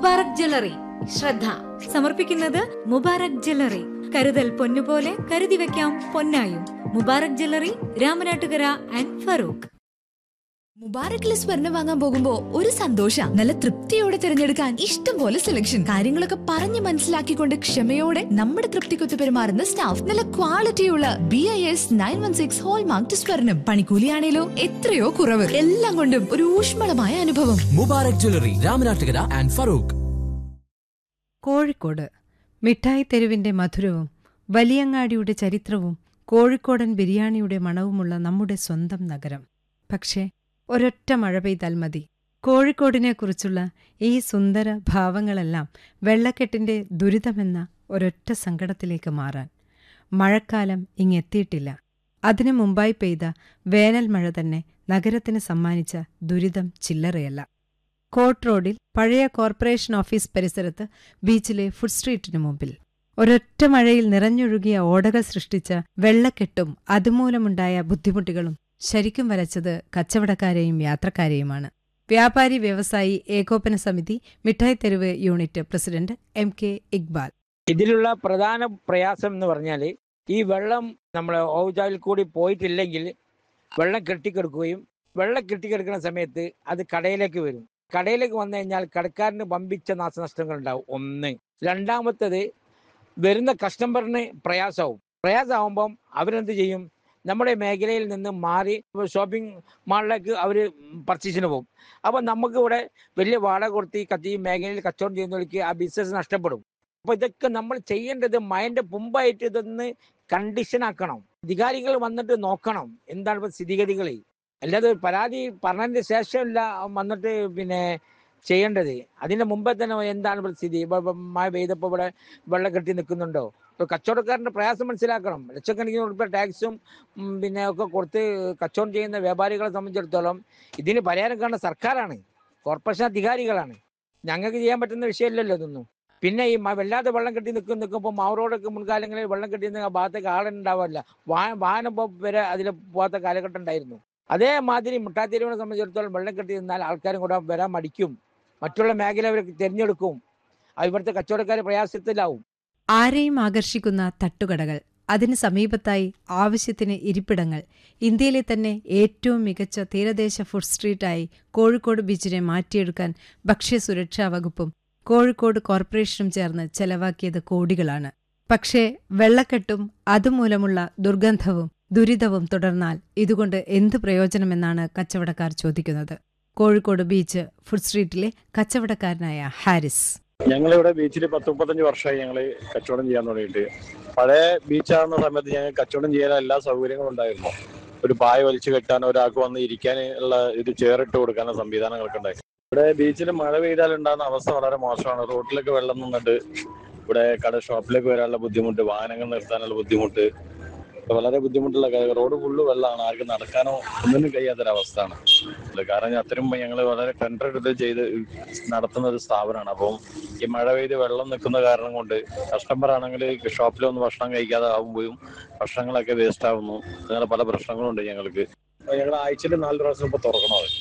Mubarak jewellery ശ്രദ്ധ സമർപ്പിക്കുന്നത് Mubarak jewellery കരുതൽ പൊന്നുപോലെ കരുതി വെക്കാം പൊന്നായും മുബാറക് ജ്വല്ലറി രാമനാട്ടുകര ആൻഡ് ഫറൂഖ് മുബാറക്കിൽ സ്വർണം വാങ്ങാൻ പോകുമ്പോ ഒരു സന്തോഷ നല്ല തൃപ്തിയോടെ തിരഞ്ഞെടുക്കാൻ ഇഷ്ടം പോലെ സെലക്ഷൻ കാര്യങ്ങളൊക്കെ പറഞ്ഞ് മനസ്സിലാക്കിക്കൊണ്ട് ക്ഷമയോടെ നമ്മുടെ തൃപ്തിക്കൊത്ത് പെരുമാറുന്ന സ്റ്റാഫ് നല്ല ക്വാളിറ്റിയുള്ള B I S nine one six hallmark സ്വർണം പണിക്കൂലിയാണേലോ എത്രയോ കുറവ് എല്ലാം കൊണ്ടും ഒരു ഊഷ്മളമായ അനുഭവം മുബാറക് ജ്വല്ലറി രാമനാട്ടുകര ആൻഡ് ഫറൂഖ് കോഴിക്കോട് മിഠായി തെരുവിന്റെ മധുരവും വലിയങ്ങാടിയുടെ ചരിത്രവും കോഴിക്കോടൻ ബിരിയാണിയുടെ മണവുമുള്ള നമ്മുടെ സ്വന്തം നഗരം പക്ഷേ ഒരൊറ്റ മഴ പെയ്താൽ മതി കോഴിക്കോടിനെക്കുറിച്ചുള്ള ഈ സുന്ദര ഭാവങ്ങളെല്ലാം വെള്ളക്കെട്ടിന്റെ ദുരിതമെന്ന ഒരൊറ്റ സങ്കടത്തിലേക്ക് മാറാൻ മഴക്കാലം ഇങ്ങെത്തിയിട്ടില്ല അതിനു മുമ്പായി പെയ്ത വേനൽ മഴ തന്നെ നഗരത്തിന് സമ്മാനിച്ച ദുരിതം ചില്ലറയല്ല കോട്ട് റോഡിൽ പഴയ കോർപ്പറേഷൻ ഓഫീസ് പരിസരത്ത് ബീച്ചിലെ ഫുഡ് സ്ട്രീറ്റിനു മുമ്പിൽ ഒരൊറ്റ മഴയിൽ നിറഞ്ഞൊഴുകിയ ഓടകൾ സൃഷ്ടിച്ച വെള്ളക്കെട്ടും അതുമൂലമുണ്ടായ ബുദ്ധിമുട്ടുകളും ശരിക്കും വരച്ചത് കച്ചവടക്കാരെയും യാത്രക്കാരെയുമാണ് വ്യാപാരി വ്യവസായി ഏകോപന സമിതി മിഠായി തെരുവ് unit president M K Iqbal ഇതിലുള്ള പ്രധാന പ്രയാസം എന്ന് പറഞ്ഞാൽ ഈ വെള്ളം നമ്മൾ ഓവുചാലിൽ കൂടി പോയിട്ടില്ലെങ്കിൽ വെള്ളം കെട്ടിക്കെടുക്കുകയും വെള്ളം കെട്ടിക്കെടുക്കുന്ന സമയത്ത് അത് കടയിലേക്ക് വരും കടയിലേക്ക് വന്നു കഴിഞ്ഞാൽ കടക്കാരന് വമ്പിച്ച നാശനഷ്ടങ്ങൾ ഉണ്ടാവും ഒന്ന് രണ്ടാമത്തത് വരുന്ന കസ്റ്റമറിന് പ്രയാസമാവും പ്രയാസമാകുമ്പം അവരെന്ത് ചെയ്യും നമ്മുടെ മേഖലയിൽ നിന്ന് മാറി ഷോപ്പിംഗ് മാളിലേക്ക് അവർ പർച്ചേസിന് പോകും അപ്പം നമുക്ക് ഇവിടെ വലിയ വാടക കൊടുത്ത് ഈ കത്തി ഈ മേഖലയിൽ കച്ചവടം ചെയ്യുന്നവർക്ക് ആ ബിസിനസ് നഷ്ടപ്പെടും അപ്പൊ ഇതൊക്കെ നമ്മൾ ചെയ്യേണ്ടത് മൈൻഡ് മുമ്പായിട്ട് ഇതൊന്ന് കണ്ടീഷൻ ആക്കണം അധികാരികൾ വന്നിട്ട് നോക്കണം എന്താണ് ഇപ്പൊ സ്ഥിതിഗതികൾ അല്ലാതെ ഒരു പരാതി പറഞ്ഞതിന് ശേഷമല്ല വന്നിട്ട് പിന്നെ ചെയ്യേണ്ടത് അതിന്റെ മുമ്പേ തന്നെ എന്താണ് ഇവിടെ സ്ഥിതി ഇപ്പൊ ഇപ്പൊ മഴ പെയ്തപ്പോൾ ഇവിടെ വെള്ളം കെട്ടി നിൽക്കുന്നുണ്ടോ ഇപ്പൊ കച്ചവടക്കാരന്റെ പ്രയാസം മനസ്സിലാക്കണം ലക്ഷക്കണക്കിന് ഉറുപ്പ ടാക്സും ഉം, പിന്നെ ഒക്കെ കൊടുത്ത് കച്ചവടം ചെയ്യുന്ന വ്യാപാരികളെ സംബന്ധിച്ചിടത്തോളം ഇതിന് പരിഹാരം കാണുന്ന സർക്കാരാണ് കോർപ്പറേഷൻ അധികാരികളാണ് ഞങ്ങൾക്ക് ചെയ്യാൻ പറ്റുന്ന വിഷയമല്ലല്ലോ ഇതൊന്നും പിന്നെ ഈ മ- വല്ലാതെ വെള്ളം കെട്ടി നിൽക്കും നിൽക്കുമ്പോൾ മാവറോടൊക്കെ മുൻകാലങ്ങളിൽ വെള്ളം കെട്ടി നിൽക്കുന്ന ആ ഭാഗത്തേക്ക് ആളുണ്ടാവില്ല വാഹനം വാഹനം പോ- വരെ അതിൽ പോകാത്ത കാലഘട്ടം ഉണ്ടായിരുന്നു അതേമാതിരി മുട്ടാത്തിരിവിനെ സംബന്ധിച്ചിടത്തോളം വെള്ളം കെട്ടി നിന്നാൽ ആൾക്കാരും കൂടെ വരാൻ മടിക്കും മറ്റുള്ള മേഖല അവർ തിരഞ്ഞെടുക്കും അത് ഇവിടുത്തെ കച്ചവടക്കാർ പ്രയാസത്തിലാവും ആരെയും ആകർഷിക്കുന്ന തട്ടുകടകൾ അതിന് സമീപത്തായി ആവശ്യത്തിന് ഇരിപ്പിടങ്ങൾ ഇന്ത്യയിലെ തന്നെ ഏറ്റവും മികച്ച തീരദേശ ഫുഡ് സ്ട്രീറ്റായി കോഴിക്കോട് ബീച്ചിനെ മാറ്റിയെടുക്കാൻ ഭക്ഷ്യസുരക്ഷാ വകുപ്പും കോഴിക്കോട് കോർപ്പറേഷനും ചേർന്ന് ചെലവാക്കിയത് കോടികളാണ് പക്ഷേ വെള്ളക്കെട്ടും അതുമൂലമുള്ള ദുർഗന്ധവും ദുരിതവും തുടർന്നാൽ ഇതുകൊണ്ട് എന്തു പ്രയോജനമെന്നാണ് കച്ചവടക്കാർ ചോദിക്കുന്നത് കോഴിക്കോട് ബീച്ച് ഫുഡ് സ്ട്രീറ്റിലെ കച്ചവടക്കാരനായ ഹാരിസ് ഞങ്ങളിവിടെ ബീച്ചിൽ പത്ത് മുപ്പത്തഞ്ച് വർഷമായി ഞങ്ങൾ കച്ചവടം ചെയ്യാൻ തുടങ്ങിയിട്ട് പഴയ ബീച്ചാകുന്ന സമയത്ത് ഞങ്ങൾ കച്ചവടം ചെയ്യാൻ എല്ലാ സൗകര്യങ്ങളും ഉണ്ടായിരുന്നു ഒരു പായ വലിച്ചു കെട്ടാൻ ഒരാൾക്ക് വന്ന് ഇരിക്കാൻ ഉള്ള ഇത് ചേറിട്ട് കൊടുക്കാനുള്ള സംവിധാനങ്ങളൊക്കെ ഉണ്ടായി ഇവിടെ ബീച്ചിൽ മഴ പെയ്താൽ ഉണ്ടാകുന്ന അവസ്ഥ വളരെ മോശമാണ് റോഡിലൊക്കെ വെള്ളം നിന്നിട്ട് ഇവിടെ കട ഷോപ്പിലേക്ക് വരാനുള്ള ബുദ്ധിമുട്ട് വാഹനങ്ങൾ നിർത്താനുള്ള ബുദ്ധിമുട്ട് വളരെ ബുദ്ധിമുട്ടുള്ള കാര്യം റോഡ് ഫുള്ള് വെള്ളമാണ് ആർക്കും നടക്കാനോ ഒന്നിനും കഴിയാത്തൊരവസ്ഥയാണ് ഇത് കാരണം അത്രയും ഞങ്ങൾ വളരെ ടെൻഡർ എടുത്ത് ചെയ്ത് നടത്തുന്ന ഒരു സ്ഥാപനമാണ് അപ്പം ഈ മഴ പെയ്ത് വെള്ളം നിൽക്കുന്ന കാരണം കൊണ്ട് കസ്റ്റമർ ആണെങ്കിൽ ഷോപ്പിലൊന്നും ഭക്ഷണം കഴിക്കാതെ ആകുമ്പോഴും ഭക്ഷണങ്ങളൊക്കെ വേസ്റ്റ് ആവുന്നു അങ്ങനെ പല പ്രശ്നങ്ങളുണ്ട് ഞങ്ങൾക്ക് ഞങ്ങൾ ആഴ്ചയിൽ നാല് പ്രാവശ്യം ഇപ്പൊ തുറക്കണം അത്